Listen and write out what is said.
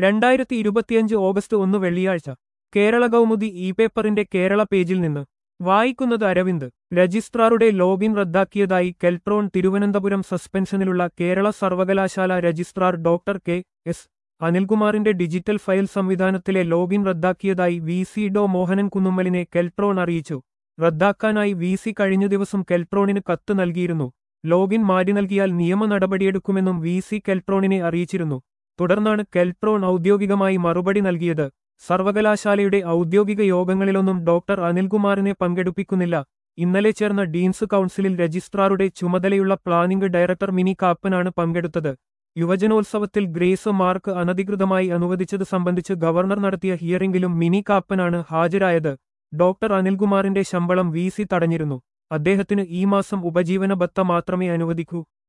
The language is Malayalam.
രണ്ടായിരത്തി ഇരുപത്തിയഞ്ച് ഓഗസ്റ്റ് ഒന്ന് വെള്ളിയാഴ്ച കേരള കൗമുദി ഇ പേപ്പറിന്റെ കേരള പേജിൽ നിന്ന് വായിക്കുന്നത് അരവിന്ദ് രജിസ്ട്രാറുടെ ലോഗിൻ റദ്ദാക്കിയതായി കെൽട്രോൺ തിരുവനന്തപുരം സസ്പെൻഷനിലുള്ള കേരള സർവകലാശാല രജിസ്ട്രാർ ഡോക്ടർ കെ എസ് അനിൽകുമാറിന്റെ ഡിജിറ്റൽ ഫയൽ സംവിധാനത്തിലെ ലോഗിൻ റദ്ദാക്കിയതായി വി സി ഡോ മോഹനൻ കുന്നുമ്മലിനെ കെൽട്രോൺ അറിയിച്ചു റദ്ദാക്കാനായി വി സി കഴിഞ്ഞ ദിവസം കെൽട്രോണിന് കത്ത് നൽകിയിരുന്നു ലോഗിൻ മാറ്റി നൽകിയാൽ നിയമ നടപടിയെടുക്കുമെന്നും വി സി കെൽട്രോണിനെ അറിയിച്ചിരുന്നു തുടർന്നാണ് കെൽട്രോൺ ഔദ്യോഗികമായി മറുപടി നൽകിയത് സർവകലാശാലയുടെ ഔദ്യോഗിക യോഗങ്ങളിലൊന്നും ഡോക്ടർ അനിൽകുമാറിനെ പങ്കെടുപ്പിക്കുന്നില്ല ഇന്നലെ ചേർന്ന ഡീൻസ് കൗൺസിലിൽ രജിസ്ട്രാറുടെ ചുമതലയുള്ള പ്ലാനിംഗ് ഡയറക്ടർ മിനി കാപ്പനാണ് പങ്കെടുത്തത് യുവജനോത്സവത്തിൽ ഗ്രേസ് മാർക്ക് അനധികൃതമായി അനുവദിച്ചത് സംബന്ധിച്ച് ഗവർണർ നടത്തിയ ഹിയറിംഗിലും മിനി കാപ്പനാണ് ഹാജരായത് ഡോക്ടർ അനിൽകുമാറിന്റെ ശമ്പളം വി സി തടഞ്ഞിരുന്നു അദ്ദേഹത്തിന് ഈ മാസം ഉപജീവന ഭത്ത മാത്രമേ അനുവദിക്കൂ